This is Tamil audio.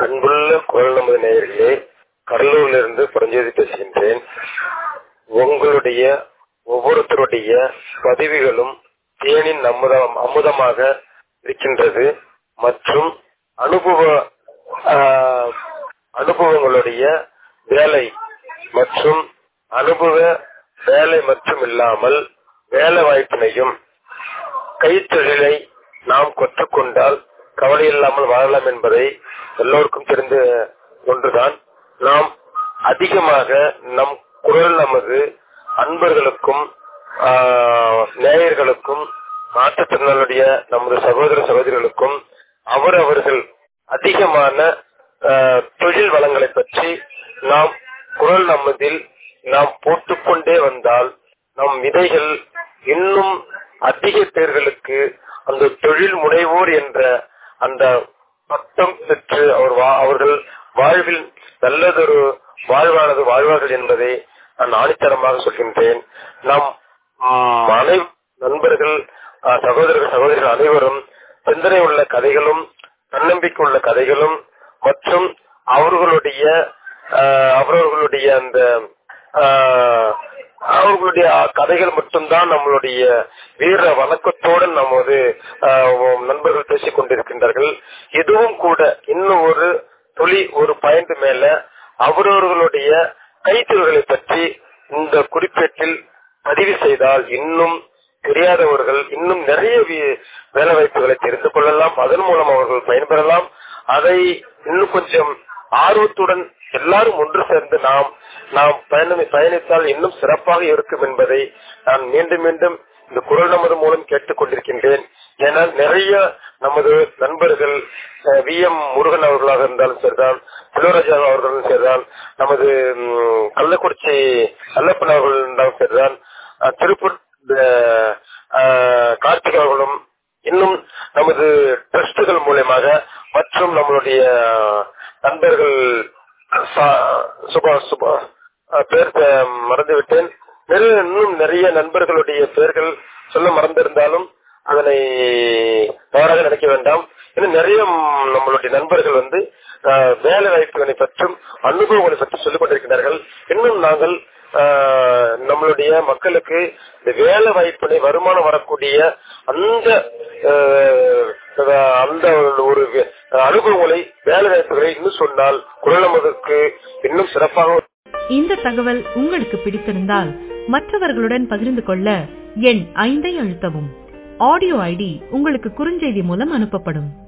அன்புள்ள குரல் நமது நேயர்களே கடலூரிலிருந்து புரஞ்சோதி பேசுகின்றேன் உங்களுடைய ஒவ்வொருத்தருடைய பதிவுகளும் தேனின் அமுதம் அமுதமாக இருக்கின்றது மற்றும் அனுபவ ஆஹ், அனுபவங்களுடைய வேலை மற்றும் அனுபவ வேலை மற்றும் இல்லாமல் வேலை வாய்ப்பினையும் கைத்தொழிலை நாம் கற்றுக்கொண்டால் கவலை இல்லாமல் வாழலாம் என்பதை எல்லோருக்கும் தெரிந்த ஒன்றுதான் நாம் அதிகமாக நம் குரல் நமது அன்பர்களுக்கும் ஆஹ், நேயர்களுக்கும் மாற்றுத்திறனாளுடைய நமது சகோதர சகோதரிகளுக்கும் அவரவர்கள் அதிகமான ஆஹ், தொழில் வளங்களை பற்றி நாம் குரல் நமதில் நாம் போட்டுக்கொண்டே வந்தால் நம் விதைகள் இன்னும் அதிக பேர்களுக்கு அந்த தொழில் முனைவோர் என்ற அந்த பட்டம் பெற்று அவர் வா- அவர்கள் வாழ்வில் நல்லதொரு வாழ்வானது வாழ்வார்கள் என்பதை நான் ஆணித்தரமாக சொல்கின்றேன் நம் ம், அனை நண்பர்கள் அஹ், சகோதரர்கள் சகோதரிகள் அனைவரும் சிந்தனை உள்ள கதைகளும் தன்னம்பிக்கை உள்ள கதைகளும் மற்றும் அவர்களுடைய அஹ், அவரவர்களுடைய அந்த அஹ், அவர்களுடைய கதைகள் மட்டும்தான் நம்மளுடைய வீர வணக்கத்தோடு நமது அஹ், நண்பர்கள் பேசிக் கொண்டிருக்கின்றார்கள் இதுவும் கூட இன்னும் ஒரு துளி ஒரு பாயிண்ட் மேல அவரவர்களுடைய கைத்தொழில்களை பற்றி இந்த குறிப்பேட்டில் பதிவு செய்தால் இன்னும் தெரியாதவர்கள் இன்னும் நிறைய வி- வேலை வாய்ப்புகளை தெரிந்து கொள்ளலாம் அதன் மூலம் அவர்கள் பயன்பெறலாம் அதை இன்னும் கொஞ்சம் ஆர்வத்துடன் எல்லாரும் ஒன்று சேர்ந்து நாம் நாம் பயணி பயணித்தால் இன்னும் சிறப்பாக இருக்கும் என்பதை நான் மீண்டும் மீண்டும் இந்த குரல் நமது மூலம் கேட்டுக் கொண்டிருக்கின்றேன் ஏனால் நிறைய நமது நண்பர்கள் வி எம் முருகன் அவர்களாக இருந்தாலும் சரிதான் செல்வராஜா அவர்களும் சரிதான் நமது ம், கள்ளக்குறிச்சி அல்லப்பன் அவர்கள் இருந்தாலும் சரிதான் அஹ், திருப்பூர் அஹ், அஹ், கார்த்திக் அவர்களும் இன்னும் நமது ட்ரஸ்டுகள் மூலயமாக மற்றும் நம்மளுடைய நண்பர்கள் சா- சுபா சுபா அஹ், பேர் தெ- மறந்துவிட்டேன் நிறைய இன்னும் நிறைய நண்பர்களுடைய பெயர்கள் சொல்ல மறந்திருந்தாலும் அதனை தவறாக நினைக்க வேண்டாம் இன்னும் நிறைய ம், நம்மளுடைய நண்பர்கள் வந்து அஹ், வேலை வாய்ப்புகளை பற்றும் அனுபவங்களை பற்றி சொல்லிக் கொண்டிருக்கிறார்கள் இன்னும் நாங்கள் அஹ், நம்மளுடைய மக்களுக்கு இந்த வேலை வாய்ப்பினை வருமானம் வரக்கூடிய அந்த அஹ், அந்த ஒரு வே- அனுபவங்களை வேலை வாய்ப்புகளை இன்னும் சொன்னால் குரல் நமதுக்கு இன்னும் சிறப்பாக இந்த தகவல் உங்களுக்கு பிடித்திருந்தால் மற்றவர்களுடன் பகிர்ந்து கொள்ள எண் ஐந்தை அழுத்தவும் ஆடியோ ஐடி உங்களுக்கு குறுஞ்செய்தி மூலம் அனுப்பப்படும்